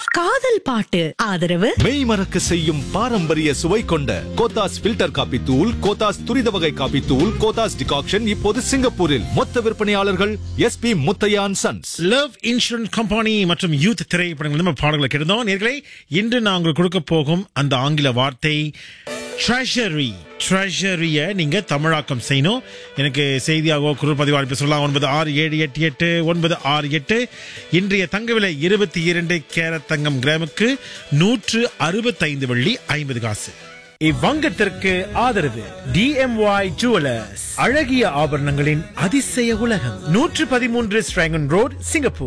காதல் பாட்டு ஆதரவு மெய் மறக்க செய்யும் பாரம்பரிய சுவை கொண்ட கோத்தாஸ் ஃபில்டர் காபி தூள் கோத்தாஸ் துரித வகை காபி தூள் கோத்தாஸ் டிகாக்ஷன் இப்போது சிங்கப்பூரில் மொத்த விற்பனையாளர்கள் SP Muthaiyan sons love insurance company மற்றும் யூத் திரைப்படங்கள் நம்ம பாடல்களை கேட்டோம் நேர்களே இன்று நான் உங்களுக்கு கொடுக்க போகும் அந்த ஆங்கில வார்த்தை ட்ரெஷரி ட்ரெஷரிய நீங்க தமிழாக்கம் செய்யணும் எனக்கு செய்தியாகவோ குரல் பதிவு அனுப்பி சொல்லலாம் ஒன்பது ஆறு ஏழு எட்டு எட்டு ஒன்பது ஆறு எட்டு இன்றைய தங்க விலை இருபத்தி இரண்டு கேரட் தங்கம் கிராமுக்கு நூற்று அறுபத்தைந்து வெள்ளி ஐம்பது காசு இவ்வங்கத்திற்கு ஆதரவு டிஎம்ஒய் ஜுவலர்ஸ் அழகிய ஆபரணங்களின் அதிசய உலகம் நூற்று பதிமூன்று ஸ்ட்ராங்கன் ரோட் சிங்கப்பூர்